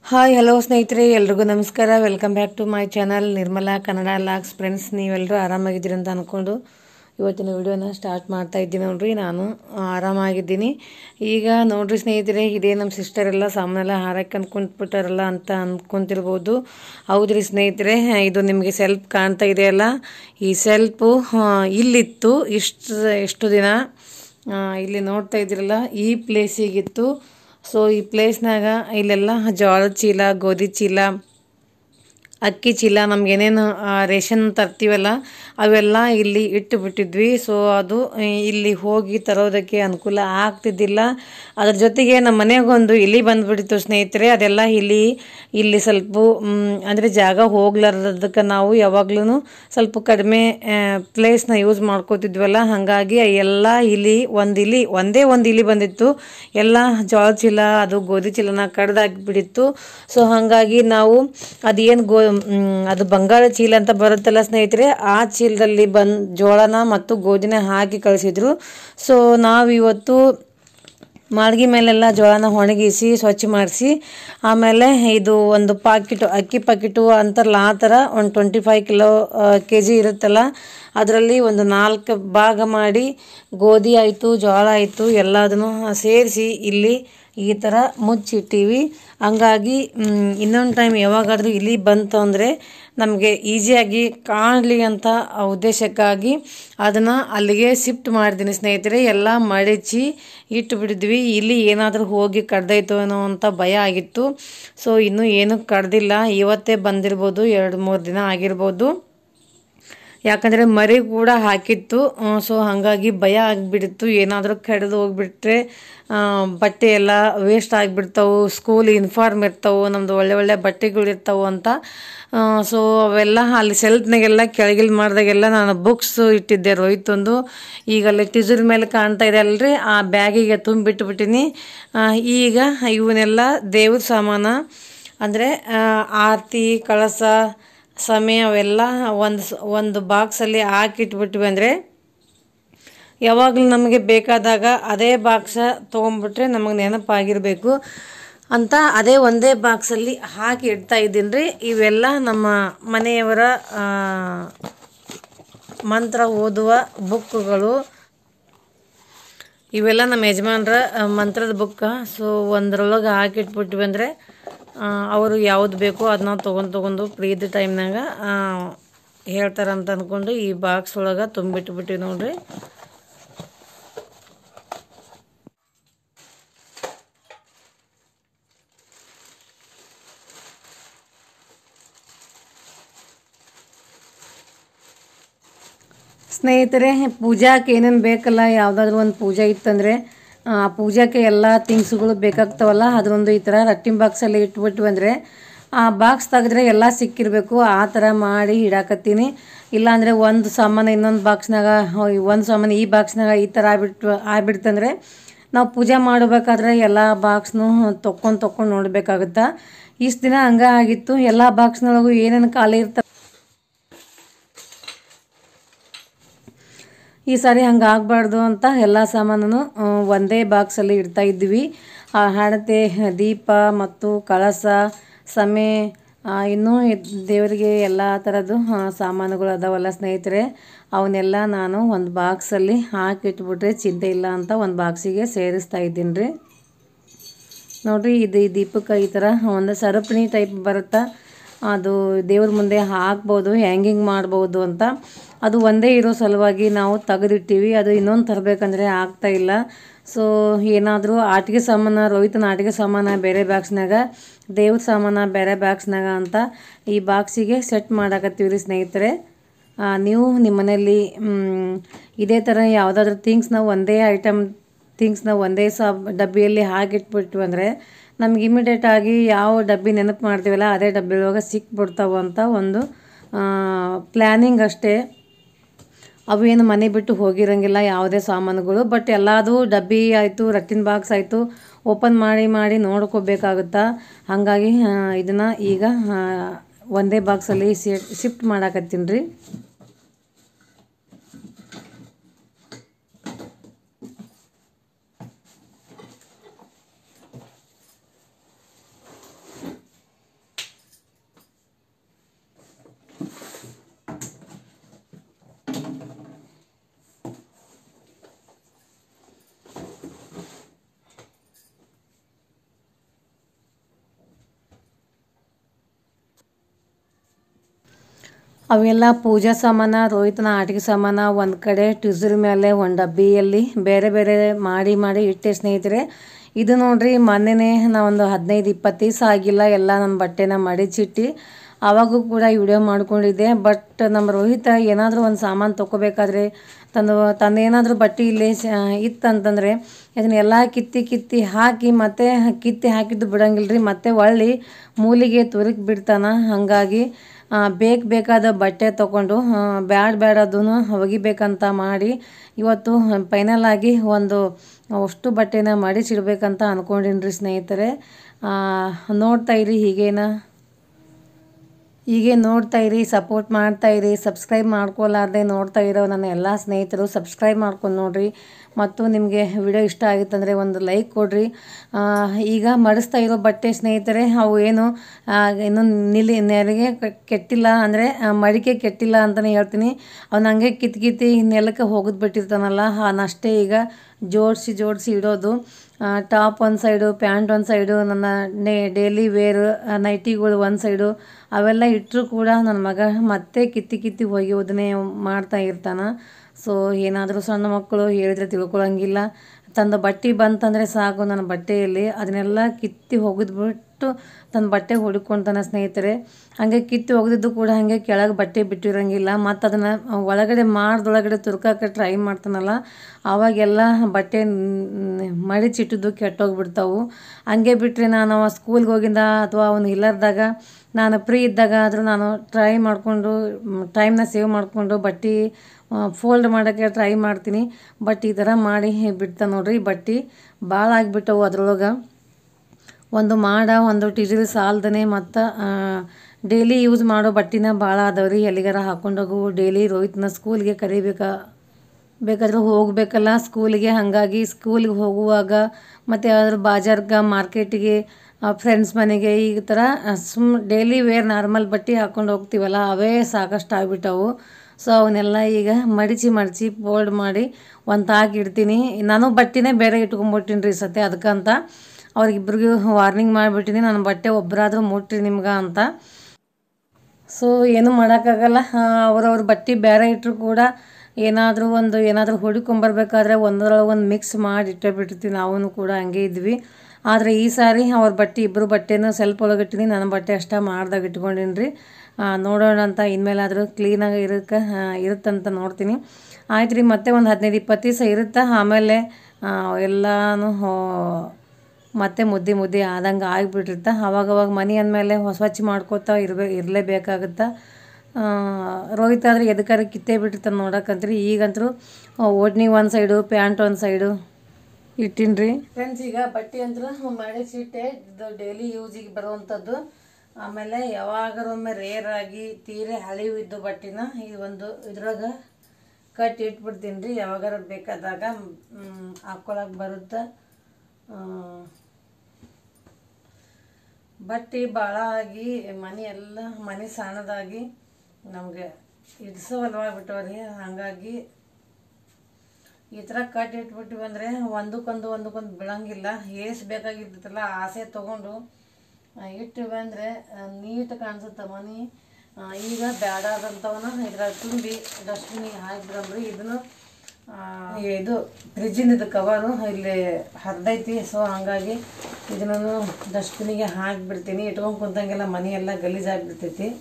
hi hello ಸ್ನೇಹಿತರೆ ಎಲ್ರಿಗೂ ನಮಸ್ಕಾರ welcome back to my channel Nirmala Kannada logs friends ನೀವೆಲ್ಲರೂ ಆರಾಮಾಗಿದ್ದೀರಿ ಅಂತ ಅಂದ್ಕೊಂಡು ಇವತ್ತಿನ ವಿಡಿಯೋನ ಸ್ಟಾರ್ಟ್ ಮಾಡ್ತಾ ಇದ್ದೀನಿ ನೋಡ್ರಿ ನಾನು ಆರಾಮಾಗಿದ್ದೀನಿ ಈಗ ನೋಡ್ರಿ ಸ್ನೇಹಿತರೆ ಇದೇ ನಮ್ಮ ಸಿಸ್ಟರ್ ಎಲ್ಲ ಸಾಮಾನೆಲ್ಲ ಹಾರಕ್ಕೆ ಅಂದ್ಕೊಂಡ್ಬಿಟ್ಟಾರಲ್ಲ ಅಂತ ಅಂದ್ಕೊಂತಿರ್ಬೋದು ಹೌದ್ರಿ ಸ್ನೇಹಿತರೆ ಇದು ನಿಮಗೆ ಸೆಲ್ಫ್ ಕಾಣ್ತಾ ಇದೆಯಲ್ಲ ಈ ಸೆಲ್ಫು ಇಲ್ಲಿತ್ತು ಇಷ್ಟು ಎಷ್ಟು ದಿನ ಆ, ಇಲ್ಲಿ ನೋಡ್ತಾ ಇದ್ರಲ್ಲ ಈ ಪ್ಲೇಸಿಗಿತ್ತು ಸೊ ಈ ಪ್ಲೇಸ್ನಾಗ ಇಲ್ಲೆಲ್ಲ ಜೋಳದ ಚೀಲ ಗೋಧಿ ಚೀಲ ಅಕ್ಕಿ ಚೀಲ ನಮ್ಗೇನೇನು ಆ, ರೇಷನ್ ತರ್ತೀವಲ್ಲ ಅವೆಲ್ಲ ಇಲ್ಲಿ ಇಟ್ಟು ಬಿಟ್ಟಿದ್ವಿ ಸೊ ಅದು ಆ, ಇಲ್ಲಿ ಹೋಗಿ ತರೋದಕ್ಕೆ ಅನುಕೂಲ ಆಗ್ತಿದ್ದಿಲ್ಲ ಅದ್ರ ಜೊತೆಗೆ ನಮ್ಮ ಮನೆಗೊಂದು ಇಲಿ ಬಂದ್ಬಿಟ್ಟಿತ್ತು ಸ್ನೇಹಿತರೆ ಅದೆಲ್ಲ ಇಲ್ಲಿ ಇಲ್ಲಿ ಸ್ವಲ್ಪ ಮ್, ಅಂದರೆ ಜಾಗ ಹೋಗ್ಲಾರ್ದಕ್ಕೆ ನಾವು ಯಾವಾಗ್ಲೂ ಸ್ವಲ್ಪ ಕಡಿಮೆ ಪ್ಲೇಸ್ನ ಯೂಸ್ ಮಾಡ್ಕೋತಿದ್ವಲ್ಲ ಹಾಗಾಗಿ ಎಲ್ಲ ಇಲಿ ಒಂದು ಇಲಿ ಒಂದೇ ಒಂದು ಇಲಿ ಬಂದಿತ್ತು ಎಲ್ಲ ಜೋಳದ ಚೀಲ ಅದು ಗೋಧಿ ಚೀಲನ ಕಡ್ದಾಕ್ಬಿಟ್ಟಿತ್ತು ಸೊ ಹಾಗಾಗಿ ನಾವು ಅದೇನು ಗೋ ಮ್, ಅದು ಬಂಗಾಳ ಚೀಲ ಅಂತ ಬರುತ್ತಲ್ಲ ಸ್ನೇಹಿತರೆ ಆ ಚೀಲದಲ್ಲಿ ಬಂದ್ ಜೋಳನ ಮತ್ತು ಗೋಧಿನ ಹಾಕಿ ಕಳಿಸಿದ್ರು ಸೊ ನಾವಿವತ್ತು ಮಾಳ್ಗಿ ಮೇಲೆಲ್ಲ ಜೋಳನ ಒಣಗಿಸಿ ಸ್ವಚ್ಛ ಮಾಡಿಸಿ ಆಮೇಲೆ ಇದು ಒಂದು ಪಾಕಿಟು ಅಕ್ಕಿ ಪಾಕಿಟು ಅಂತಾರಲ್ಲ ಆ ಥರ ಒಂದು twenty five kilo K G ಇರುತ್ತಲ್ಲ ಅದರಲ್ಲಿ ಒಂದು ನಾಲ್ಕು ಭಾಗ ಮಾಡಿ ಗೋಧಿ ಆಯಿತು ಜೋಳ ಆಯಿತು ಎಲ್ಲದನ್ನು ಸೇರಿಸಿ ಇಲ್ಲಿ ಈ ಥರ ಮುಚ್ಚಿಟ್ಟಿವಿ ಹಂಗಾಗಿ ಇನ್ನೊಂದು ಟೈಮ್ ಯಾವಾಗಾದರೂ ಇಲ್ಲಿ ಬಂತು ಅಂದರೆ ನಮಗೆ ಈಸಿಯಾಗಿ ಕಾಣಲಿ ಅಂತ ಆ ಉದ್ದೇಶಕ್ಕಾಗಿ ಅದನ್ನು ಅಲ್ಲಿಗೆ ಶಿಫ್ಟ್ ಮಾಡಿದ್ದೀನಿ ಸ್ನೇಹಿತರೆ ಎಲ್ಲ ಮಡಚಿ ಇಟ್ಟು ಬಿಟ್ಟಿದ್ವಿ ಇಲ್ಲಿ ಏನಾದರೂ ಹೋಗಿ ಕಡ್ದೈತೋ ಏನೋ ಅಂತ ಭಯ ಆಗಿತ್ತು ಸೊ ಇನ್ನೂ ಏನೂ ಕಡ್ದಿಲ್ಲ ಇವತ್ತೇ ಬಂದಿರ್ಬೋದು ಎರಡು ಮೂರು ದಿನ ಆಗಿರ್ಬೋದು ಯಾಕಂದರೆ ಮರಿ ಕೂಡ ಹಾಕಿತ್ತು ಸೊ ಹಾಗಾಗಿ ಭಯ ಆಗಿಬಿಡ್ತು ಏನಾದರೂ ಕೆಡೆದು ಹೋಗ್ಬಿಟ್ರೆ ಆ, ಬಟ್ಟೆ ಎಲ್ಲ ವೇಸ್ಟ್ ಆಗಿಬಿಡ್ತಾವು ಸ್ಕೂಲ್ ಯೂನಿಫಾರ್ಮ್ ಇರ್ತಾವೆ ನಮ್ಮದು ಒಳ್ಳೆ ಒಳ್ಳೆ ಬಟ್ಟೆಗಳು ಇರ್ತಾವೆ ಅಂತ ಸೊ ಅವೆಲ್ಲ ಅಲ್ಲಿ ಸೆಲ್ಫ್ನಾಗೆಲ್ಲ ಕೆಳಗಿಲ್ ಮಾಡಿದಾಗೆಲ್ಲ ನಾನು ಬುಕ್ಸ್ ಇಟ್ಟಿದ್ದೆ ರೋಹಿತ್ತೊಂದು ಈಗ ಅಲ್ಲಿ ಟಿಜುಲ್ ಮೇಲೆ ಕಾಣ್ತಾ ಇದೆ ಅಲ್ರಿ ಆ ಬ್ಯಾಗಿಗೆ ತುಂಬಿಟ್ಬಿಟ್ಟಿನಿ ಆ, ಈಗ ಇವನ್ನೆಲ್ಲ ದೇವ್ರ ಸಾಮಾನ ಅಂದರೆ ಆರತಿ ಕಳಸ ಸಮಯ ಅವೆಲ್ಲ ಒಂದು ಸ- ಒಂದು ಬಾಕ್ಸಲ್ಲಿ ಹಾಕಿಟ್ಬಿಟ್ವಿ ಅಂದರೆ ಯಾವಾಗಲೂ ನಮಗೆ ಬೇಕಾದಾಗ ಅದೇ ಬಾಕ್ಸ ತೊಗೊಂಡ್ಬಿಟ್ರೆ ನಮಗೆ ನೆನಪಾಗಿರಬೇಕು ಅಂತ ಅದೇ ಒಂದೇ ಬಾಕ್ಸಲ್ಲಿ ಹಾಕಿ ಇಡ್ತಾ ಇದ್ದೀನಿ ರೀ ಇವೆಲ್ಲ ನಮ್ಮ ಮನೆಯವರ ಆ, ಮಂತ್ರ ಓದುವ ಬುಕ್ಗಳು ಇವೆಲ್ಲ ನಮ್ಮ ಯಜಮಾನ್ರ ಆ, ಮಂತ್ರದ ಬುಕ್ಕ ಸೊ ಒಂದ್ರೊಳಗೆ ಹಾಕಿಟ್ಬಿಟ್ವಿ ಅಂದರೆ ಅವರು ಯಾವ್ದು ಬೇಕೋ ಅದನ್ನ ತೊಗೊಂಡು ತೊಗೊಂಡು ಫ್ರೀ ಇದ್ದ ಟೈಮ್ನಾಗ ಹೇಳ್ತಾರಂತ ಅಂದ್ಕೊಂಡು ಈ ಬಾಕ್ಸ್ ಒಳಗೆ ತುಂಬಿಟ್ಬಿಟ್ಟಿವಿ ನೋಡ್ರಿ ಸ್ನೇಹಿತರೆ ಪೂಜಾಕ್ಕೆ ಏನೇನು ಬೇಕಲ್ಲ ಯಾವುದಾದ್ರೂ ಒಂದು ಪೂಜೆ ಇತ್ತಂದರೆ ಆ ಪೂಜಾಕ್ಕೆ ಎಲ್ಲ ಥಿಂಗ್ಸ್ಗಳು ಬೇಕಾಗ್ತಾವಲ್ಲ ಅದೊಂದು ಈ ಥರ ರಟ್ಟಿನ ಬಾಕ್ಸಲ್ಲಿ ಇಟ್ಬಿಟ್ವಿ ಅಂದರೆ ಆ ಬಾಕ್ಸ್ ತೆಗೆದ್ರೆ ಎಲ್ಲ ಸಿಕ್ಕಿರಬೇಕು ಆ ಥರ ಮಾಡಿ ಇಡಾಕತ್ತೀನಿ ಇಲ್ಲಾಂದರೆ ಒಂದು ಸಾಮಾನು ಇನ್ನೊಂದು ಬಾಕ್ಸ್ನಾಗ ಒಂದು ಸಾಮಾನು ಈ ಬಾಕ್ಸ್ನಾಗ ಈ ಥರ ಆಗ್ಬಿಟ್ಟು ಆಗ್ಬಿಡ್ತಂದ್ರೆ ನಾವು ಪೂಜೆ ಮಾಡಬೇಕಾದ್ರೆ ಎಲ್ಲ ಬಾಕ್ಸ್ನು ತೊಕ್ಕೊಂಡು ತೊಕ್ಕೊಂಡು ನೋಡಬೇಕಾಗುತ್ತಾ ಇಷ್ಟು ದಿನ ಹಂಗ ಆಗಿತ್ತು ಎಲ್ಲ ಬಾಕ್ಸ್ನೊಳಗೂ ಏನೇನು ಖಾಲಿ ಇರ್ತಾವೆ ಈ ಸಾರಿ ಹಂಗೆ ಆಗಬಾರ್ದು ಅಂತ ಎಲ್ಲ ಸಾಮಾನನ್ನು ಆ, ಒಂದೇ ಬಾಕ್ಸಲ್ಲಿ ಇಡ್ತಾ ಇದ್ವಿ ಆ ಹಣತೆ ದೀಪ ಮತ್ತು ಕಳಸ ಸಮೆ ಆ, ಇನ್ನೂ ಇದ್- ದೇವರಿಗೆ ಎಲ್ಲ ಥರದ್ದು ಆ, ಸಾಮಾನುಗಳು ಅದಾವಲ್ಲ ಸ್ನೇಹಿತರೆ ಅವನ್ನೆಲ್ಲ ನಾನು ಒಂದು ಬಾಕ್ಸಲ್ಲಿ ಹಾಕಿಟ್ಬಿಟ್ರೆ ಚಿಂತೆ ಇಲ್ಲ ಅಂತ ಒಂದು ಬಾಕ್ಸಿಗೆ ಸೇರಿಸ್ತಾ ಇದ್ದೀನಿ ರೀ ನೋಡ್ರಿ ಇದು ಈ ದೀಪಕ್ಕೆ ಈ ಥರ ಒಂದು ಸರಪಣಿ ಟೈಪ್ ಬರುತ್ತಾ ಅದು ದೇವ್ರ ಮುಂದೆ ಹಾಕ್ಬೋದು ಹ್ಯಾಂಗಿಂಗ್ ಮಾಡ್ಬೋದು ಅಂತ ಅದು ಒಂದೇ ಇರೋ ಸಲುವಾಗಿ ನಾವು ತೆಗೆದಿಟ್ಟಿವಿ ಅದು ಇನ್ನೊಂದು ತರಬೇಕಂದ್ರೆ ಆಗ್ತಾ ಇಲ್ಲ ಸೊ ಏನಾದರೂ ಆಟಿಕೆ ಸಾಮಾನು ರೋಹಿತನ ಆಟಿಕೆ ಸಾಮಾನು ಬೇರೆ ಬಾಕ್ಸ್ನಾಗ ದೇವ್ರ ಸಾಮಾನು ಬೇರೆ ಬಾಕ್ಸ್ನಾಗ ಅಂತ ಈ ಬಾಕ್ಸಿಗೆ ಸೆಟ್ ಮಾಡಾಕತ್ತೀವಿ ರೀ ಸ್ನೇಹಿತರೆ ಆ, ನೀವು ನಿಮ್ಮ ಮನೆಯಲ್ಲಿ ಮ್, ಇದೇ ಥರ ಯಾವುದಾದ್ರೂ ಥಿಂಗ್ಸ್ನ ಒಂದೇ ಐಟಮ್ ಥಿಂಗ್ಸ್ನ ಒಂದೇ ಸ ಡಬ್ಬಿಯಲ್ಲಿ ಹಾಕಿಟ್ಬಿಟ್ವಿ ಅಂದರೆ ನಮ್ಗೆ ಇಮಿಡಿಯೇಟ್ ಆಗಿ ಯಾವ ಡಬ್ಬಿ ನೆನಪು ಮಾಡ್ತೀವಲ್ಲ ಅದೇ ಡಬ್ಬಿ ಒಳಗೆ ಸಿಕ್ಬಿಡ್ತಾವೆ ಅಂತ ಒಂದು ಪ್ಲ್ಯಾನಿಂಗ್ ಅಷ್ಟೇ ಅವು ಏನು ಮನೆ ಬಿಟ್ಟು ಹೋಗಿರಂಗಿಲ್ಲ ಯಾವುದೇ ಸಾಮಾನುಗಳು ಬಟ್ ಎಲ್ಲದೂ ಡಬ್ಬಿ ಆಯಿತು ರಟ್ಟಿನ ಬಾಕ್ಸ್ ಆಯಿತು ಓಪನ್ ಮಾಡಿ ಮಾಡಿ ನೋಡ್ಕೋಬೇಕಾಗುತ್ತಾ ಹಾಗಾಗಿ ಇದನ್ನು ಈಗ ಆ, ಒಂದೇ ಬಾಕ್ಸಲ್ಲಿ ಶಿಫ್ಟ್ ಮಾಡಾಕತ್ತೀನಿ ರೀ ಅವೆಲ್ಲ ಪೂಜಾ ಸಾಮಾನ ರೋಹಿತನ ಆಟಿಕೆ ಸಾಮಾನ ಒಂದು ಕಡೆ ಟ್ಯೂಸರ್ ಮೇಲೆ ಒಂದು ಡಬ್ಬಿಯಲ್ಲಿ ಬೇರೆ ಬೇರೆ ಮಾಡಿ ಮಾಡಿ ಇಟ್ಟೆ ಸ್ನೇಹಿತರೆ ಇದು ನೋಡ್ರಿ ಮೊನ್ನೆನೇ ನಾ ಒಂದು ಹದಿನೈದು ಇಪ್ಪತ್ತು ದಿವಸ ಆಗಿಲ್ಲ ಎಲ್ಲ ನನ್ನ ಬಟ್ಟೆನ ಮಡಿಚಿಟ್ಟು ಆವಾಗೂ ಕೂಡ ವಿಡಿಯೋ ಮಾಡ್ಕೊಂಡಿದ್ದೆ ಬಟ್ ನಮ್ಮ ರೋಹಿತ ಏನಾದರೂ ಒಂದು ಸಾಮಾನು ತೊಗೋಬೇಕಾದ್ರೆ ತಂದು ತಂದೇನಾದರೂ ಬಟ್ಟೆ ಇಲ್ಲಿ ಇತ್ತಂತಂದರೆ ಇದನ್ನೆಲ್ಲ ಕಿತ್ತಿ ಕಿತ್ತಿ ಹಾಕಿ ಮತ್ತೆ ಕಿತ್ತಿ ಹಾಕಿದ್ದು ಬಿಡಂಗಿಲ್ಲ ರೀ ಮತ್ತೆ ಹೊಳ್ಳಿ ಮೂಲಿಗೆ ತುರುಕಿ ಬಿಡ್ತಾನ ಹಾಗಾಗಿ ಬೇಕು ಬೇಕಾದ ಬಟ್ಟೆ ತೊಗೊಂಡು ಬ್ಯಾಡ್ ಬ್ಯಾಡ್ ಅದನ್ನು ಒಗಿಬೇಕಂತ ಮಾಡಿ ಇವತ್ತು ಫೈನಲ್ ಆಗಿ ಒಂದು ಅಷ್ಟು ಬಟ್ಟೆನ ಮಡಿಚಿಡ್ಬೇಕಂತ ಅಂದ್ಕೊಂಡಿನಿ ರೀ ಸ್ನೇಹಿತರೆ ನೋಡ್ತಾ ಇರಿ ಹೀಗೇನ ಹೀಗೆ ನೋಡ್ತಾ ಇರಿ ಸಪೋರ್ಟ್ ಮಾಡ್ತಾ ಇರಿ ಸಬ್ಸ್ಕ್ರೈಬ್ ಮಾಡ್ಕೊಲಾರ್ದೆ ನೋಡ್ತಾ ಇರೋ ನನ್ನ ಎಲ್ಲ ಸ್ನೇಹಿತರು ಸಬ್ಸ್ಕ್ರೈಬ್ ಮಾಡ್ಕೊಂಡು ನೋಡ್ರಿ ಮತ್ತು ನಿಮಗೆ ವಿಡಿಯೋ ಇಷ್ಟ ಆಗಿತ್ತಂದರೆ ಒಂದು ಲೈಕ್ ಕೊಡ್ರಿ ಆ, ಈಗ ಮಡಿಸ್ತಾ ಇರೋ ಬಟ್ಟೆ ಸ್ನೇಹಿತರೆ ಅವು ಏನು ಆ, ಇನ್ನು ನಿಲಿ ನೆಲಗೆ ಕೆ- ಕೆಟ್ಟಿಲ್ಲ ಅಂದರೆ ಮಡಿಕೆ ಕೆಟ್ಟಿಲ್ಲ ಅಂತಲೇ ಹೇಳ್ತೀನಿ ಅವ್ನು ಹಂಗೆ ಕಿತ್ ಕಿತ್ತಿ ನೆಲಕ್ಕೆ ಹೋಗಿದ್ ಬಿಟ್ಟಿರ್ತಾನಲ್ಲ ಅವನಷ್ಟೇ ಈಗ ಜೋಡಿಸಿ ಜೋಡಿಸಿ ಇಡೋದು ಟಾಪ್ ಒಂದು ಸೈಡು ಪ್ಯಾಂಟ್ ಒಂದು ಸೈಡು ನನ್ನ ನೇ ಡೈಲಿ ವೇರ್ ನೈಟಿಗಳು ಒಂದು ಸೈಡು ಅವೆಲ್ಲ ಇಟ್ಟರು ಕೂಡ ನನ್ನ ಮಗ ಮತ್ತೆ ಕಿತ್ತಿ ಕಿತ್ತಿ ಒಗೆಯೋದನ್ನೇ ಮಾಡ್ತಾ ಇರ್ತಾನೆ ಸೊ ಏನಾದರೂ ಸಣ್ಣ ಮಕ್ಕಳು ಹೇಳಿದ್ರೆ ತಿಳ್ಕೊಳಂಗಿಲ್ಲ ತಂದ ಬಟ್ಟೆ ಬಂತಂದರೆ ಸಾಕು ನನ್ನ ಬಟ್ಟೆಯಲ್ಲಿ ಅದನ್ನೆಲ್ಲ ಕಿತ್ತಿ ಒಗೆದ್ಬಿಟ್ಟು ತನ್ನ ಬಟ್ಟೆ ಹೊಡ್ಕೊತಾನೆ ಸ್ನೇಹಿತರೆ ಹಾಗೆ ಕಿತ್ತಿ ಒಗೆದಿದ್ದು ಕೂಡ ಹಾಗೆ ಕೆಳಗೆ ಬಟ್ಟೆ ಬಿಟ್ಟಿರಂಗಿಲ್ಲ ಮತ್ತು ಅದನ್ನು ಒಳಗಡೆ ಮಾಡ್ದೊಳಗಡೆ ತುರ್ಕಕ್ಕೆ ಟ್ರೈ ಮಾಡ್ತಾನಲ್ಲ ಆವಾಗೆಲ್ಲ ಬಟ್ಟೆ ನ್- ಮಡಿಚಿಟ್ಟಿದ್ದು ಕೆಟ್ಟೋಗ್ಬಿಡ್ತಾವು ಹಂಗೆ ಬಿಟ್ಟರೆ ನಾನು ಅವ ಸ್ಕೂಲ್ಗೆ ಹೋಗಿಂದ ಅಥವಾ ಅವನು ಇಲ್ಲರ್ದಾಗ ನಾನು ಫ್ರೀ ಇದ್ದಾಗ ಆದರೂ ನಾನು ಟ್ರೈ ಮಾಡಿಕೊಂಡು ಟೈಮ್ನ ಸೇವ್ ಮಾಡಿಕೊಂಡು ಬಟ್ಟೆ ಫೋಲ್ಡ್ ಮಾಡೋಕ್ಕೆ ಟ್ರೈ ಮಾಡ್ತೀನಿ ಬಟ್ ಈ ಥರ ಮಾಡಿ ಬಿಡ್ತಾ ನೋಡ್ರಿ ಬಟ್ಟೆ ಭಾಳ ಆಗಿಬಿಟ್ಟವು ಅದ್ರೊಳಗೆ ಒಂದು ಮಾಡ ಒಂದು ಟಿಜರಿ ಸಾಲ್ದನೆ ಮತ್ತು ಡೈಲಿ ಯೂಸ್ ಮಾಡೋ ಬಟ್ಟಿನ ಭಾಳ ಅದಾವ್ರಿ ಎಲ್ಲಿಗಾರ ಹಾಕೊಂಡೋಗು ಡೈಲಿ ರೋಹಿತ್ನ ಸ್ಕೂಲ್ಗೆ ಕರಿಬೇಕಾ ಬೇಕಾದ್ರೆ ಹೋಗಬೇಕಲ್ಲ ಸ್ಕೂಲಿಗೆ ಹಾಗಾಗಿ ಸ್ಕೂಲಿಗೆ ಹೋಗುವಾಗ ಮತ್ತು ಯಾವ್ದಾದ್ರು ಬಾಜಾರ್ಗೆ ಮಾರ್ಕೆಟಿಗೆ ಫ್ರೆಂಡ್ಸ್ ಮನೆಗೆ ಈ ಥರ ಸುಮ್ ಡೈಲಿ ವೇರ್ ನಾರ್ಮಲ್ ಬಟ್ಟೆ ಹಾಕ್ಕೊಂಡು ಹೋಗ್ತೀವಲ್ಲ ಅವೇ ಸಾಕಷ್ಟು ಆಗ್ಬಿಟ್ಟವು ಸೊ ಅವನ್ನೆಲ್ಲ ಈಗ ಮಡಿಚಿ ಮಡಿಚಿ ಫೋಲ್ಡ್ ಮಾಡಿ ಒಂದು ತಾಗಿ ಇಡ್ತೀನಿ ನಾನು ಬಟ್ಟೆನೇ ಬೇರೆ ಇಟ್ಕೊಂಡ್ಬಿಟ್ಟಿನಿ ರೀ ಸತೆ ಅದಕ್ಕಂತ ಅವ್ರಿಗಿಬ್ರಿಗೂ ವಾರ್ನಿಂಗ್ ಮಾಡಿಬಿಟ್ಟಿನಿ ನನ್ನ ಬಟ್ಟೆ ಒಬ್ಬರಾದ್ರೂ ಮುಟ್ರಿ ನಿಮ್ಗೆ ಅಂತ ಸೊ ಏನು ಮಾಡೋಕ್ಕಾಗಲ್ಲ ಅವ್ರವ್ರ ಬಟ್ಟೆ ಬೇರೆ ಇಟ್ಟರು ಕೂಡ ಏನಾದರೂ ಒಂದು ಏನಾದರೂ ಹುಡುಕೊಂಬರ್ಬೇಕಾದ್ರೆ ಒಂದರೊಳಗೆ ಒಂದು ಮಿಕ್ಸ್ ಮಾಡಿ ಇಟ್ಟೇ ಬಿಟ್ಟಿರ್ತೀವಿ ನಾವು ಕೂಡ ಹಂಗೆ ಇದ್ವಿ ಆದರೆ ಈ ಸಾರಿ ಅವ್ರ ಬಟ್ಟೆ ಇಬ್ಬರು ಬಟ್ಟೆನೂ ಸ್ವಲ್ಪ ಒಳಗಿಟ್ಟಿನಿ ನನ್ನ ಬಟ್ಟೆ ಅಷ್ಟೇ ಮಾಡ್ದಾಗ ಇಟ್ಕೊಂಡಿನಿ ರೀ ನೋಡೋಣ ಅಂತ ಇನ್ಮೇಲಾದರೂ ಕ್ಲೀನಾಗಿ ಇರೋಕ್ಕೆ ಇರುತ್ತಂತ ನೋಡ್ತೀನಿ ಆಯ್ತು ರೀ ಮತ್ತೆ ಒಂದು ಹದಿನೈದು ಇಪ್ಪತ್ತು ದಿವಸ ಇರುತ್ತೆ ಆಮೇಲೆ ಆ, ಎಲ್ಲನೂ ಹೋ- ಮತ್ತೆ ಮುದ್ದೆ ಮುದ್ದೆ ಆದಂಗೆ ಆಗಿಬಿಟ್ಟಿರ್ತ ಅವಾಗವಾಗ ಮನೆ ಅಂದಮೇಲೆ ಸ್ವಚ್ಛ ಮಾಡ್ಕೋತಾ ಇರ್ಬೇ ಇರಲೇಬೇಕಾಗುತ್ತೆ ರೋಹಿತ್ ಆದರೆ ಎದಕ್ಕಾರ ಕಿತ್ತೇ ಬಿಟ್ಟಿರ್ತಾನೆ ನೋಡಕ್ಕಂತ್ರಿ ಈಗಂತರೂ ಓಡ್ನಿ ಒಂದು ಸೈಡು ಪ್ಯಾಂಟ್ ಒಂದು ಸೈಡು ಇಟ್ಟಿನ್ರಿ ಫ್ರೆಂಡ್ಸ್ ಈಗ ಬಟ್ಟೆ ಅಂತೂ ಮಡಿಸಿಟ್ಟೆ ಇದು ಡೈಲಿ ಯೂಸಿಗೆ ಬರುವಂಥದ್ದು ಆಮೇಲೆ ಯಾವಾಗರೊಮ್ಮೆ ರೇರ್ ಆಗಿ ತೀರೆ ಹಳಿವು ಇದ್ದು ಬಟ್ಟೆನ ಈ ಒಂದು ಇದ್ರಾಗ ಕಟ್ಟಿ ಇಟ್ಬಿಡ್ತೀನಿ ರೀ ಯಾವಾಗಾರ ಬೇಕಾದಾಗ ಹಾಕ್ಕೊಳಕ್ಕೆ ಬರುತ್ತೆ ಆ, ಬಟ್ಟೆ ಭಾಳ ಆಗಿ ಮನೆ ಎಲ್ಲ ಮನೆ ಸಣ್ಣದಾಗಿ ನಮಗೆ ಇಡ್ಸೋವಲ್ವಾಗ್ಬಿಟ್ಟವ್ರಿ ಹಾಗಾಗಿ ಈ ಥರ ಕಟ್ ಇಟ್ಬಿಟ್ಟಿವಿ ಅಂದರೆ ಒಂದಕ್ಕೊಂದು ಒಂದಕ್ಕೊಂದು ಬೀಳಂಗಿಲ್ಲ ಏಸ್ ಬೇಕಾಗಿರ್ತೈತಲ್ಲ ಆಸೆ ತೊಗೊಂಡು ಆ, ಇಟ್ಟಿವಿ ಅಂದರೆ ನೀಟ್ ಕಾಣಿಸುತ್ತೆ ಮನೆ ಆ, ಈಗ ಬೇಡಾದಂಥವನ್ನ ಇದ್ರಾಗ ತುಂಬಿ ಡಸ್ಟ್ಬಿನಿಗೆ ಹಾಕಿಬಿಡಮ್ರಿ ಇದನ್ನು ಆ, ಇದು ಫ್ರಿಜ್ಜಿನ ಇದು ಕವರು ಇಲ್ಲಿ ಹರಿದೈತಿ ಸೊ ಹಂಗಾಗಿ ಇದನ್ನು ಡಸ್ಟ್ಬಿನಿಗೆ ಹಾಕಿಬಿಡ್ತೀನಿ ಇಟ್ಕೊಂಡು ಕುಂತಂಗೆಲ್ಲ ಮನೆ ಎಲ್ಲ ಗಲೀಜಾಗ್ಬಿಡ್ತೈತಿ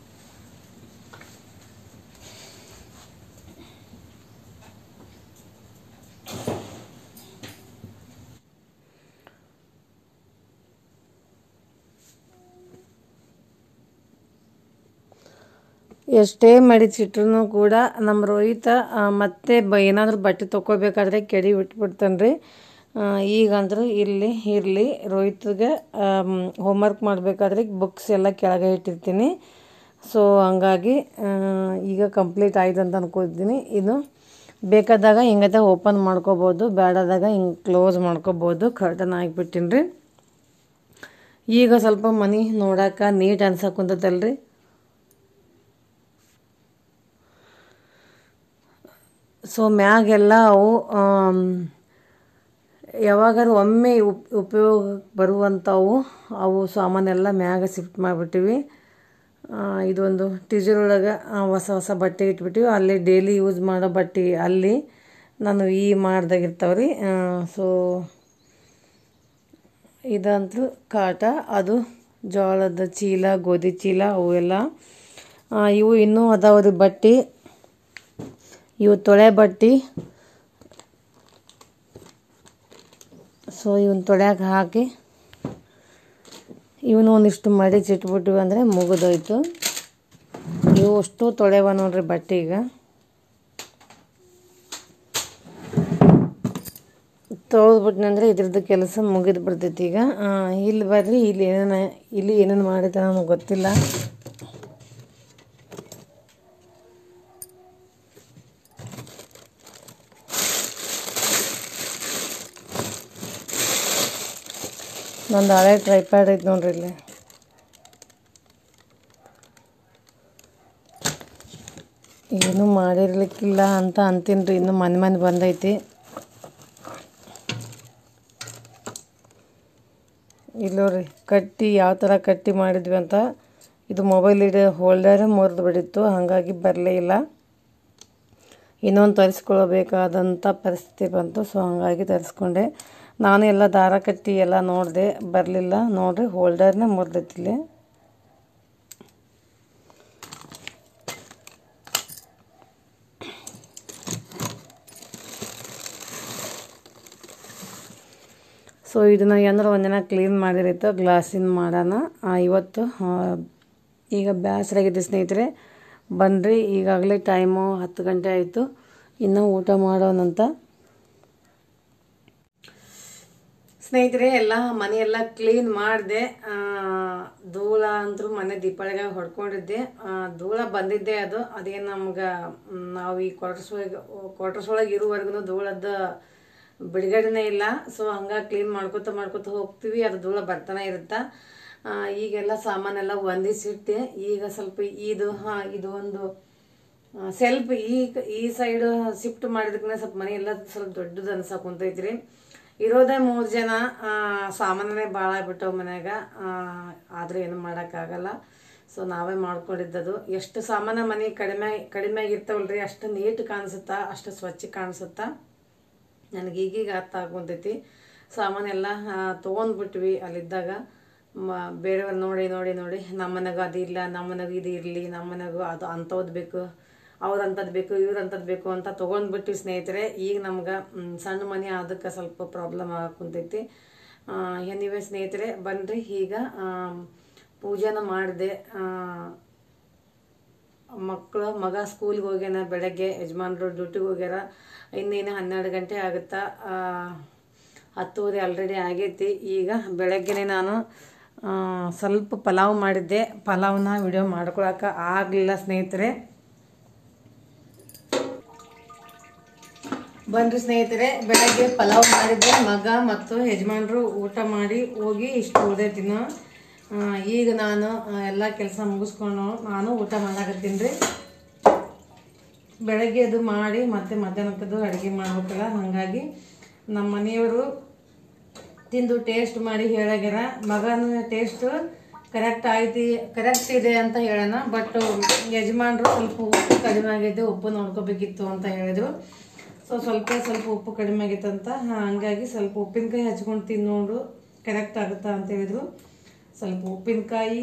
ಎಷ್ಟೇ ಮಡಿಚಿಟ್ರು ಕೂಡ ನಮ್ಮ ರೋಹಿತ ಆ, ಮತ್ತೆ ಬ ಏನಾದರೂ ಬಟ್ಟೆ ತೊಗೋಬೇಕಾದ್ರೆ ಕೆಡಿ ಬಿಟ್ಬಿಡ್ತಾನೆ ರೀ ಈಗಂದ್ರೆ ಇಲ್ಲಿ ಇರಲಿ ರೋಹಿತ್ಗೆ ಹೋಮ್ವರ್ಕ್ ಮಾಡಬೇಕಾದ್ರೆ ಬುಕ್ಸ್ ಎಲ್ಲ ಕೆಳಗೆ ಇಟ್ಟಿರ್ತೀನಿ ಸೊ ಹಂಗಾಗಿ ಆ, ಈಗ ಕಂಪ್ಲೀಟ್ ಆಯ್ತು ಅಂತ ಅನ್ಕೋತೀನಿ ಇದು ಬೇಕಾದಾಗ ಹಿಂಗತೆ ಓಪನ್ ಮಾಡ್ಕೋಬೋದು ಬೇಡಾದಾಗ ಹಿಂಗೆ ಕ್ಲೋಸ್ ಮಾಡ್ಕೋಬೋದು ಕರ್ಟನ್ ಆಗಿಬಿಟ್ಟಿನಿ ರೀ ಈಗ ಸ್ವಲ್ಪ ಮನೆ ನೋಡಕ್ಕೆ ನೀಟ್ ಅನ್ಸಕ್ಕುಂತೈತಲ್ರಿ ಸೊ ಮ್ಯಾಗೆಲ್ಲ ಅವು ಆಮ್, ಯಾವಾಗಾರು ಒಮ್ಮೆ ಉಪ್ ಉಪಯೋಗ ಬರುವಂಥವು ಅವು ಸಾಮಾನೆಲ್ಲ ಮ್ಯಾಗ ಶಿಫ್ಟ್ ಮಾಡಿಬಿಟ್ಟಿವಿ ಇದೊಂದು ಟಿಜರೊಳಗೆ ಹೊಸ ಹೊಸ ಬಟ್ಟೆ ಇಟ್ಬಿಟ್ಟಿವಿ ಅಲ್ಲಿ ಡೈಲಿ ಯೂಸ್ ಮಾಡೋ ಬಟ್ಟೆ ಅಲ್ಲಿ ನಾನು ಈ ಮಾಡ್ದಾಗಿರ್ತಾವೆ ರೀ ಸೊ ಇದಂತೂ ಕಾಟ ಅದು ಜೋಳದ ಚೀಲ ಗೋಧಿ ಚೀಲ ಅವೆಲ್ಲ ಇವು ಇನ್ನೂ ಅದಾವ ರೀ ಬಟ್ಟೆ ಇವು ತೊಳೆ ಬಟ್ಟೆ ಸೊ ಇವನ್ ತೊಳ್ಯಾಗ ಹಾಕಿ ಇವನು ಒಂದಿಷ್ಟು ಮಡಿಚಿಟ್ಬಿಟ್ಟಿವಿ ಅಂದರೆ ಮುಗಿದೋಯ್ತು ಇವು ಅಷ್ಟು ತೊಳೆವ ನೋಡ್ರಿ ಬಟ್ಟೆ ಈಗ ತೊಳೆದ್ಬಿಟ್ನಂದ್ರೆ ಇದ್ರದ್ದು ಕೆಲಸ ಮುಗಿದು ಬಿಡ್ತೈತಿ ಈಗ ಇಲ್ಲಿ ಬರ್ರಿ ಇಲ್ಲಿ ಏನೇನು ಇಲ್ಲಿ ಏನೇನು ಮಾಡಿದ ನಮಗೆ ಗೊತ್ತಿಲ್ಲ ನಂದು ಹಳೆ ಟ್ರೈಪ್ಯಾಡ್ ಐತೆ ನೋಡ್ರಿ ಇಲ್ಲಿ ಏನು ಮಾಡಿರ್ಲಿಕ್ಕಿಲ್ಲ ಅಂತ ಅಂತೀನಿ ರೀ ಇನ್ನು ಮನೆ ಮನೆ ಬಂದೈತಿ ಇಲ್ಲೋರಿ ಕಟ್ಟಿ ಯಾವ ಥರ ಕಟ್ಟಿ ಮಾಡಿದ್ವಿ ಅಂತ ಇದು ಮೊಬೈಲ್ ಇಡೋ ಹೋಲ್ಡರೇ ಮುರಿದು ಬಿಡಿತ್ತು ಹಾಗಾಗಿ ಬರಲೇ ಇಲ್ಲ ಇನ್ನೊಂದು ತರಿಸ್ಕೊಳ್ಬೇಕಾದಂಥ ಪರಿಸ್ಥಿತಿ ಬಂತು ಸೊ ಹಾಗಾಗಿ ತರಿಸ್ಕೊಂಡೆ ನಾನು ಎಲ್ಲ ದಾರ ಕಟ್ಟಿ ಎಲ್ಲ ನೋಡಿದೆ ಬರಲಿಲ್ಲ ನೋಡ್ರಿ ಹೋಲ್ಡರ್ನೇ ಮುರಿದೈತಿಲ್ಲಿ ಸೊ ಇದನ್ನು ಏನಾರ ಒಂದಿನ ಕ್ಲೀನ್ ಮಾಡಿರೈತೆ ಗ್ಲಾಸಿನ ಮಾಡೋಣ ಇವತ್ತು ಈಗ ಬೇಸರಾಗಿದೆ ಸ್ನೇಹಿತರೆ ಬನ್ನಿರಿ ಈಗಾಗಲೇ ಟೈಮು ಹತ್ತು ಗಂಟೆ ಆಯಿತು ಇನ್ನೂ ಊಟ ಮಾಡೋಣಂತ ಸ್ನೇಹಿತರೆ ಎಲ್ಲ ಮನೆಯೆಲ್ಲ ಕ್ಲೀನ್ ಮಾಡಿದೆ ಧೂಳ ಅಂತೂ ಮನೆ ದೀಪಾವಳಿಗೆ ಹೊಡ್ಕೊಂಡಿದ್ದೆ ಧೂಳ ಬಂದಿದ್ದೆ ಅದು ಅದೇನು ನಮ್ಗೆ ನಾವು ಈ ಕ್ವಾರ್ಟರ್ಸ್ ಒಳಗೆ ಕ್ವಾರ್ಟರ್ಸ್ ಒಳಗೆ ಇರುವವರೆಗೂ ಧೂಳದ ಬಿಡುಗಡೆನೇ ಇಲ್ಲ ಸೊ ಹಂಗಾಗಿ ಕ್ಲೀನ್ ಮಾಡ್ಕೊತ ಮಾಡ್ಕೊತ ಹೋಗ್ತೀವಿ ಅದು ಧೂಳ ಬರ್ತಾನೆ ಇರುತ್ತೆ ಈಗೆಲ್ಲ ಸಾಮಾನೆಲ್ಲ ಹೊಂದಿಸಿಟ್ಟೆ ಈಗ ಸ್ವಲ್ಪ ಇದು ಹಾಂ ಇದು ಒಂದು ಸೆಲ್ಫ್ ಈ ಈ ಸೈಡ್ ಶಿಫ್ಟ್ ಮಾಡಿದಕ್ಕೆ ಸ್ವಲ್ಪ ಮನೆ ಎಲ್ಲ ಸ್ವಲ್ಪ ದೊಡ್ಡದು ಅನ್ಸಕ್ ಕುಂತೈತ್ರಿ ಇರೋದೇ ಮೂರು ಜನ ಸಾಮಾನೇ ಭಾಳ ಆಗ್ಬಿಟ್ಟವು ಮನ್ಯಾಗ ಆದ್ರೆ ಏನು ಮಾಡೋಕ್ಕಾಗಲ್ಲ ಸೊ ನಾವೇ ಮಾಡ್ಕೊಂಡಿದ್ದದು ಎಷ್ಟು ಸಾಮಾನ ಮನೆ ಕಡಿಮೆ ಕಡಿಮೆ ಆಗಿರ್ತಾವಲ್ರಿ ಅಷ್ಟು ನೀಟ್ ಕಾಣಿಸುತ್ತಾ ಅಷ್ಟು ಸ್ವಚ್ಛ ಕಾಣಿಸುತ್ತಾ ನನಗೆ ಈಗೀಗ ಅರ್ಥ ಆಗುಂತೈತಿ ಸಾಮಾನೆಲ್ಲ ತೊಗೊಂಡ್ಬಿಟ್ವಿ ಅಲ್ಲಿದ್ದಾಗ ಮ ಬೇರೆಯವ್ರು ನೋಡಿ ನೋಡಿ ನೋಡಿ ನಮ್ಮನೆಗೂ ಅದು ಇಲ್ಲ ನಮ್ಮನೆಗೂ ಇದು ಇರಲಿ ನಮ್ಮನೆಗೂ ಅದು ಅಂಥದ್ದು ಬೇಕು ಅವ್ರಂಥದ್ದು ಬೇಕು ಇವ್ರಂಥದ್ದು ಬೇಕು ಅಂತ ತೊಗೊಂಡ್ಬಿಟ್ವಿ ಸ್ನೇಹಿತರೆ ಈಗ ನಮ್ಗೆ ಸಣ್ಣ ಮನೆ ಅದಕ್ಕೆ ಸ್ವಲ್ಪ ಪ್ರಾಬ್ಲಮ್ ಕುಂತೈತಿ ಎನಿವೆ ಸ್ನೇಹಿತರೆ ಬನ್ನಿರಿ ಈಗ ಪೂಜೆನ ಮಾಡಿದೆ ಮಕ್ಕಳು ಮಗ ಸ್ಕೂಲ್ಗೆ ಹೋಗ್ಯಾನ ಬೆಳಗ್ಗೆ ಯಜಮಾನ್ರು ಡ್ಯೂಟಿಗೆ ಹೋಗ್ಯಾರ ಇನ್ನೇನು ಹನ್ನೆರಡು ಗಂಟೆ ಆಗುತ್ತಾ ಹತ್ತುವರೆ ಆಲ್ರೆಡಿ ಆಗೈತಿ ಈಗ ಬೆಳಗ್ಗೆನೆ ನಾನು ಸ್ವಲ್ಪ ಪಲಾವ್ ಮಾಡಿದ್ದೆ ಪಲಾವ್ನ ವಿಡಿಯೋ ಮಾಡ್ಕೊಳಕ್ಕೆ ಆಗಲಿಲ್ಲ ಸ್ನೇಹಿತರೆ ಬನ್ರಿ ಸ್ನೇಹಿತರೆ ಬೆಳಗ್ಗೆ ಪಲಾವ್ ಮಾಡಿದ್ದೆ ಮಗ ಮತ್ತು ಯಜಮಾನ್ರು ಊಟ ಮಾಡಿ ಹೋಗಿ ಇಷ್ಟು ಉಳ್ದೈತಿನ್ನು ಈಗ ನಾನು ಎಲ್ಲ ಕೆಲಸ ಮುಗಿಸ್ಕೊಂಡು ನಾನು ಊಟ ಮಾಡಾಕತ್ತೀನಿ ರೀ ಬೆಳಗ್ಗೆ ಅದು ಮಾಡಿ ಮತ್ತೆ ಮಧ್ಯಾಹ್ನಕ್ಕದು ಅಡುಗೆ ಮಾಡ್ಬೇಕಲ್ಲ ಹಾಗಾಗಿ ನಮ್ಮ ಮನೆಯವರು ತಿಂದು ಟೇಸ್ಟ್ ಮಾಡಿ ಹೇಳಾಗ್ಯಾರ ಮಗನ ಟೇಸ್ಟ್ ಕರೆಕ್ಟ್ ಐತಿ ಕರೆಕ್ಟ್ ಇದೆ ಅಂತ ಹೇಳೋಣ ಬಟ್ ಯಜಮಾನ್ರು ಸ್ವಲ್ಪ ಉಪ್ಪು ಕಡಿಮೆ ಆಗೈತೆ ಉಪ್ಪು ನೋಡ್ಕೋಬೇಕಿತ್ತು ಅಂತ ಹೇಳಿದ್ರು ಸೊ ಸ್ವಲ್ಪ ಸ್ವಲ್ಪ ಉಪ್ಪು ಕಡಿಮೆ ಆಗೈತೆ ಅಂತ ಹಂಗಾಗಿ ಸ್ವಲ್ಪ ಉಪ್ಪಿನಕಾಯಿ ಹಚ್ಕೊಂಡು ತಿನ್ನೋಡು ಕರೆಕ್ಟ್ ಆಗುತ್ತಾ ಅಂತ ಹೇಳಿದ್ರು ಸ್ವಲ್ಪ ಉಪ್ಪಿನಕಾಯಿ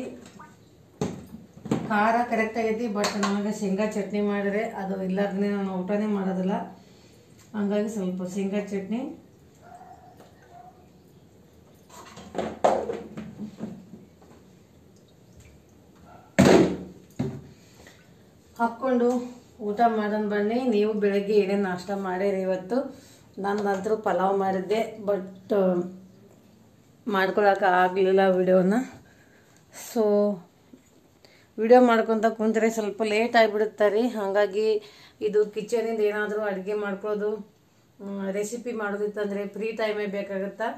ಖಾರ ಕರೆಕ್ಟ್ ಆಗೈತಿ ಬಟ್ ನನಗೆ ಶೇಂಗಾ ಚಟ್ನಿ ಮಾಡಿದ್ರೆ ಅದು ಇಲ್ಲಾರ್ದೇ ನಾನು ಊಟನೇ ಮಾಡೋದಿಲ್ಲ ಹಂಗಾಗಿ ಸ್ವಲ್ಪ ಶೇಂಗಾ ಚಟ್ನಿ ಹಾಕ್ಕೊಂಡು ಊಟ ಮಾಡೋಣ ಬನ್ನಿ ನೀವು ಬೆಳಗ್ಗೆ ಏನೇನು ನಾಷ್ಟ ಮಾಡಿರಿ ಇವತ್ತು ನಂದಂತರೂ ಪಲಾವ್ ಮಾಡಿದ್ದೆ ಬಟ್ ಮಾಡ್ಕೊಳಕ್ಕೆ ಆಗಲಿಲ್ಲ ವಿಡಿಯೋನ ಸೊ ವಿಡಿಯೋ ಮಾಡ್ಕೊತ ಕುಂತ್ರೆ ಸ್ವಲ್ಪ ಲೇಟ್ ಆಗಿಬಿಡುತ್ತೆ ರೀ ಹಾಗಾಗಿ ಇದು ಕಿಚನಿಂದ ಏನಾದರೂ ಅಡುಗೆ ಮಾಡ್ಕೊಳ್ಳೋದು ರೆಸಿಪಿ ಮಾಡೋದಿತ್ತಂದರೆ ಫ್ರೀ ಟೈಮೇ ಬೇಕಾಗುತ್ತಾ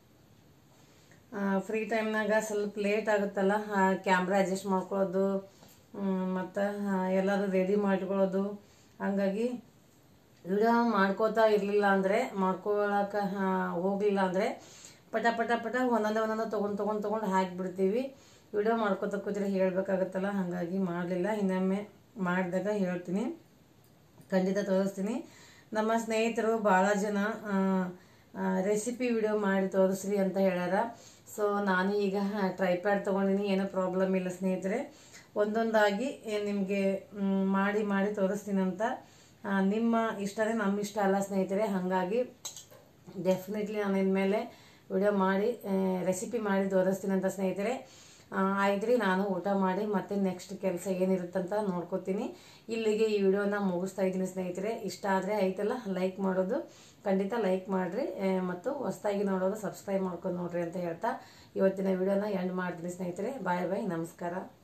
ಫ್ರೀ ಟೈಮ್ನಾಗ ಸ್ವಲ್ಪ ಲೇಟ್ ಆಗುತ್ತಲ್ಲ ಕ್ಯಾಮ್ರಾ ಅಡ್ಜಸ್ಟ್ ಮಾಡ್ಕೊಳ್ಳೋದು ಮತ್ತು ಎಲ್ಲರೂ ರೆಡಿ ಮಾಡ್ಕೊಳ್ಳೋದು ಹಾಗಾಗಿ ವಿಡಿಯೋ ಮಾಡ್ಕೋತಾ ಇರಲಿಲ್ಲ ಅಂದರೆ ಮಾಡ್ಕೊಳಕ್ಕೆ ಹೋಗಲಿಲ್ಲ ಅಂದರೆ ಪಟ ಪಟ ಪಟ ಒಂದೊಂದೇ ಒಂದೊಂದು ತೊಗೊಂಡು ತೊಗೊಂಡು ತೊಗೊಂಡು ಹಾಕಿಬಿಡ್ತೀವಿ ವಿಡಿಯೋ ಮಾಡ್ಕೊತ ಕೂತ್ರೆ ಹೇಳಬೇಕಾಗತ್ತಲ್ಲ ಹಾಗಾಗಿ ಮಾಡಲಿಲ್ಲ ಇನ್ನೊಮ್ಮೆ ಮಾಡಿದಾಗ ಹೇಳ್ತೀನಿ ಖಂಡಿತ ತೋರಿಸ್ತೀನಿ ನಮ್ಮ ಸ್ನೇಹಿತರು ಭಾಳ ಜನ ರೆಸಿಪಿ ವಿಡಿಯೋ ಮಾಡಿ ತೋರಿಸ್ರಿ ಅಂತ ಹೇಳ್ಯಾರ ಸೊ ನಾನು ಈಗ ಟ್ರೈಪ್ಯಾಡ್ ತೊಗೊಂಡಿನಿ ಏನೂ ಪ್ರಾಬ್ಲಮ್ ಇಲ್ಲ ಸ್ನೇಹಿತರೆ ಒಂದೊಂದಾಗಿ ನಿಮಗೆ ಮಾಡಿ ಮಾಡಿ ತೋರಿಸ್ತೀನಿ ಅಂತ ಆ, ನಿಮ್ಮ ಇಷ್ಟನೇ ನಮ್ಮ ಇಷ್ಟ ಅಲ್ಲ ಸ್ನೇಹಿತರೆ ಹಾಗಾಗಿ ಡೆಫಿನೆಟ್ಲಿ ನಾನು ಇನ್ಮೇಲೆ ವಿಡಿಯೋ ಮಾಡಿ ರೆಸಿಪಿ ಮಾಡಿ ತೋರಿಸ್ತೀನಿ ಅಂತ ಸ್ನೇಹಿತರೆ ಆ, ಆಯ್ತು ನಾನು ಊಟ ಮಾಡಿ ಮತ್ತೆ ನೆಕ್ಸ್ಟ್ ಕೆಲಸ ಏನಿರುತ್ತಂತ ನೋಡ್ಕೋತೀನಿ ಇಲ್ಲಿಗೆ ಈ ವಿಡಿಯೋನ ಮುಗಿಸ್ತಾ ಇದ್ದೀನಿ ಸ್ನೇಹಿತರೆ ಇಷ್ಟ ಆದರೆ ಆಯ್ತಲ್ಲ ಲೈಕ್ ಮಾಡೋದು ಖಂಡಿತ ಲೈಕ್ ಮಾಡಿರಿ ಮತ್ತು ಹೊಸ್ದಾಗಿ ನೋಡೋದು ಸಬ್ಸ್ಕ್ರೈಬ್ ಮಾಡ್ಕೊಂಡು ನೋಡ್ರಿ ಅಂತ ಹೇಳ್ತಾ ಇವತ್ತಿನ ವಿಡಿಯೋನ ಎಂಡ್ ಮಾಡ್ತೀನಿ ಸ್ನೇಹಿತರೆ ಬಾಯ್ ಬಾಯ್ ನಮಸ್ಕಾರ